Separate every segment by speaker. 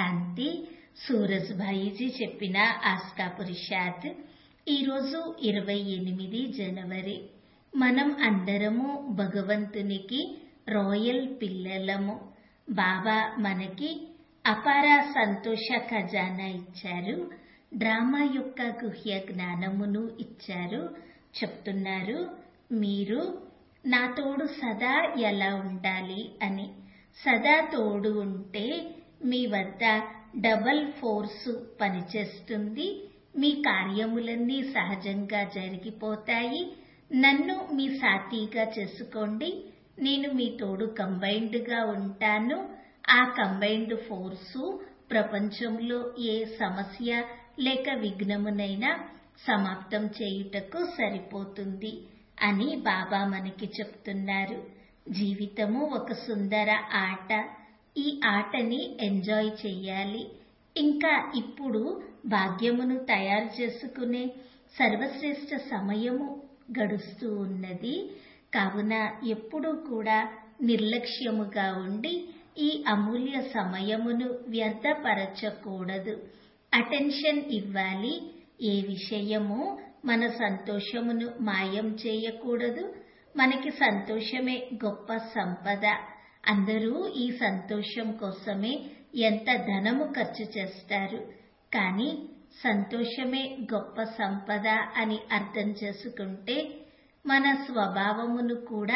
Speaker 1: శాంతి సూరజ్భాయిజీ చెప్పిన ఆస్కా పురుషార్థ్ ఈరోజు ఇరవై ఎనిమిది జనవరి మనం అందరము భగవంతునికి రాయల్ పిల్లలము బాబా మనకి అపార సంతోష ఖజానా ఇచ్చారు డ్రామా యొక్క గుహ్య జ్ఞానమును ఇచ్చారు చెప్తున్నారు మీరు నా తోడు సదా ఎలా ఉండాలి అని సదా తోడు ఉంటే మీ వద్ద డబల్ ఫోర్స్ పనిచేస్తుంది మీ కార్యములన్నీ సహజంగా జరిగిపోతాయి నన్ను మీ సాథీగా చేసుకోండి నేను మీ తోడు కంబైన్డ్ గా ఉంటాను ఆ కంబైన్డ్ ఫోర్సు ప్రపంచంలో ఏ సమస్య లేక విఘ్నమునైనా సమాప్తం చేయుటకు సరిపోతుంది అని బాబా మనకి చెప్తున్నారు జీవితము ఒక సుందర ఆట ఈ ఆటని ఎంజాయ్ చెయ్యాలి ఇంకా ఇప్పుడు భాగ్యమును తయారు చేసుకునే సర్వశ్రేష్ఠ సమయము గడుస్తూ ఉన్నది కావున ఎప్పుడూ కూడా నిర్లక్ష్యముగా ఉండి ఈ అమూల్య సమయమును వ్యర్థపరచకూడదు అటెన్షన్ ఇవ్వాలి ఏ విషయము మన సంతోషమును మాయం చేయకూడదు మనకి సంతోషమే గొప్ప సంపద అందరూ ఈ సంతోషం కోసమే ఎంత ధనము ఖర్చు చేస్తారు కానీ సంతోషమే గొప్ప సంపద అని అర్థం చేసుకుంటే మన స్వభావమును కూడా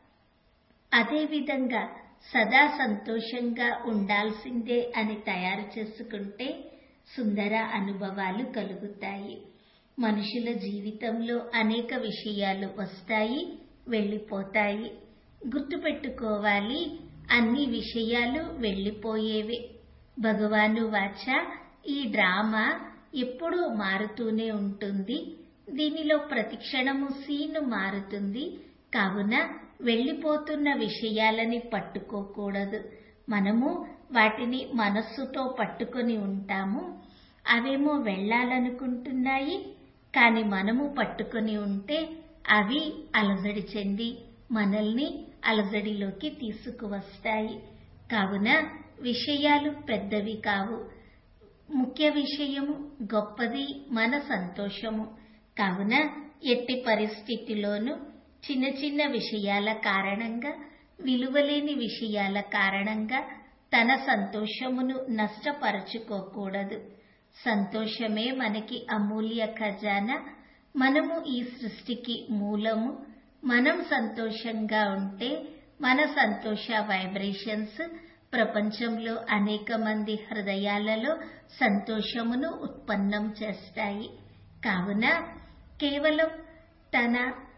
Speaker 1: అదేవిధంగా సదా సంతోషంగా ఉండాల్సిందే అని తయారు చేసుకుంటే సుందర అనుభవాలు కలుగుతాయి మనుషుల జీవితంలో అనేక విషయాలు వస్తాయి వెళ్ళిపోతాయి గుర్తుపెట్టుకోవాలి అన్ని విషయాలు వెళ్ళిపోయేవే భగవాను వాచ ఈ డ్రామా ఎప్పుడూ మారుతూనే ఉంటుంది దీనిలో ప్రతిక్షణము సీను మారుతుంది కావున వెళ్ళిపోతున్న విషయాలని పట్టుకోకూడదు మనము వాటిని మనస్సుతో పట్టుకొని ఉంటాము అవేమో వెళ్ళాలనుకుంటున్నాయి కాని మనము పట్టుకొని ఉంటే అవి అలజడి చెంది మనల్ని అలజడిలోకి తీసుకువస్తాయి కావున విషయాలు పెద్దవి కావు ముఖ్య విషయము గొప్పది మన సంతోషము కావున ఎట్టి పరిస్థితిలోనూ చిన్న చిన్న విషయాల కారణంగా విలువలేని విషయాల కారణంగా తన సంతోషమును నష్టపరచుకోకూడదు సంతోషమే మనకి అమూల్య ఖజానా మనము ఈ సృష్టికి మూలము మనం సంతోషంగా ఉంటే మన సంతోష వైబ్రేషన్స్ ప్రపంచంలో అనేక మంది హృదయాలలో సంతోషమును ఉత్పన్నం చేస్తాయి కావున కేవలం తన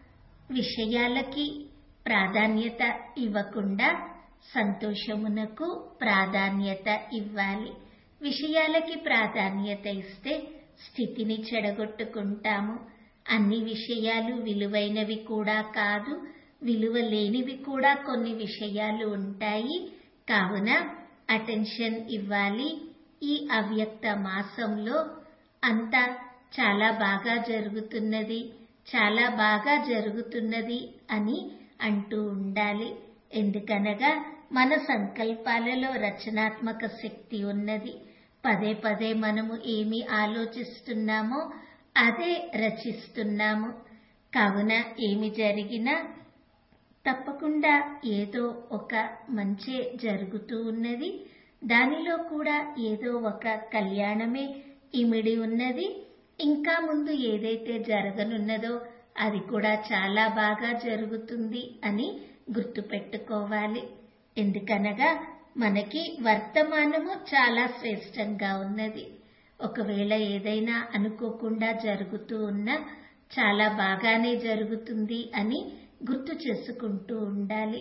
Speaker 1: విషయాలకి ప్రాధాన్యత ఇవ్వకుండా సంతోషమునకు ప్రాధాన్యత ఇవ్వాలి విషయాలకి ప్రాధాన్యత ఇస్తే స్థితిని చెడగొట్టుకుంటాము అన్ని విషయాలు విలువైనవి కూడా కాదు విలువ లేనివి కూడా కొన్ని విషయాలు ఉంటాయి కావున అటెన్షన్ ఇవ్వాలి ఈ అవ్యక్త మాసంలో అంతా చాలా బాగా జరుగుతున్నది చాలా బాగా జరుగుతున్నది అని అంటూ ఉండాలి ఎందుకనగా మన సంకల్పాలలో రచనాత్మక శక్తి ఉన్నది పదే పదే మనము ఏమి ఆలోచిస్తున్నామో అదే రచిస్తున్నాము కావున ఏమి జరిగినా తప్పకుండా ఏదో ఒక మంచే జరుగుతూ ఉన్నది దానిలో కూడా ఏదో ఒక కళ్యాణమే ఇమిడి ఉన్నది ఇంకా ముందు ఏదైతే జరగనున్నదో అది కూడా చాలా బాగా జరుగుతుంది అని గుర్తుపెట్టుకోవాలి ఎందుకనగా మనకి వర్తమానము చాలా శ్రేష్టంగా ఉన్నది ఒకవేళ ఏదైనా అనుకోకుండా జరుగుతూ ఉన్నా చాలా బాగానే జరుగుతుంది అని గుర్తు చేసుకుంటూ ఉండాలి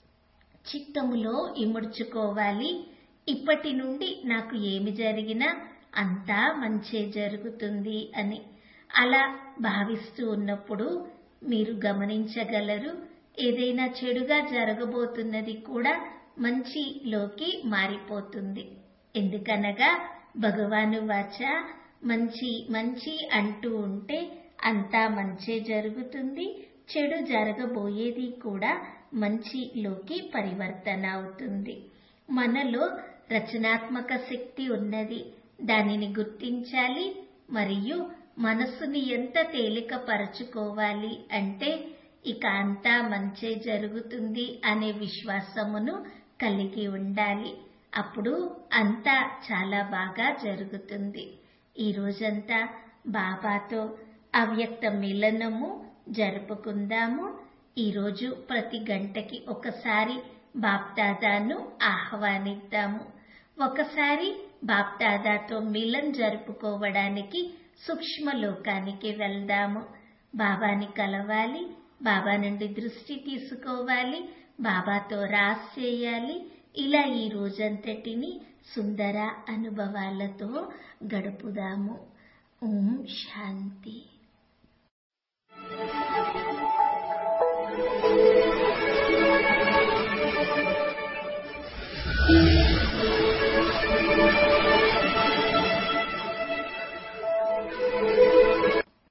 Speaker 1: చిత్తములో ఇముడ్చుకోవాలి ఇప్పటి నుండి నాకు ఏమి జరిగినా అంతా మంచే జరుగుతుంది అని అలా భావిస్తూ ఉన్నప్పుడు మీరు గమనించగలరు ఏదైనా చెడుగా జరగబోతున్నది కూడా మంచిలోకి మారిపోతుంది ఎందుకనగా భగవాను వాచ మంచి మంచి అంటూ ఉంటే అంతా మంచే జరుగుతుంది చెడు జరగబోయేది కూడా మంచిలోకి పరివర్తన అవుతుంది మనలో రచనాత్మక శక్తి ఉన్నది దానిని గుర్తించాలి మరియు మనస్సుని ఎంత తేలికపరచుకోవాలి అంటే ఇక అంతా మంచే జరుగుతుంది అనే విశ్వాసమును కలిగి ఉండాలి అప్పుడు అంతా చాలా బాగా జరుగుతుంది ఈ రోజంతా బాబాతో అవ్యక్త మిలనము జరుపుకుందాము ఈరోజు ప్రతి గంటకి ఒకసారి బాప్దాదాను ఆహ్వానిద్దాము ఒకసారి బాప్దాదాతో మిలన్ జరుపుకోవడానికి సూక్ష్మ లోకానికి వెళ్దాము బాబాని కలవాలి బాబా నుండి దృష్టి తీసుకోవాలి బాబాతో రాస్ చేయాలి ఇలా ఈ రోజంతటిని సుందర అనుభవాలతో గడుపుదాము ఓం శాంతి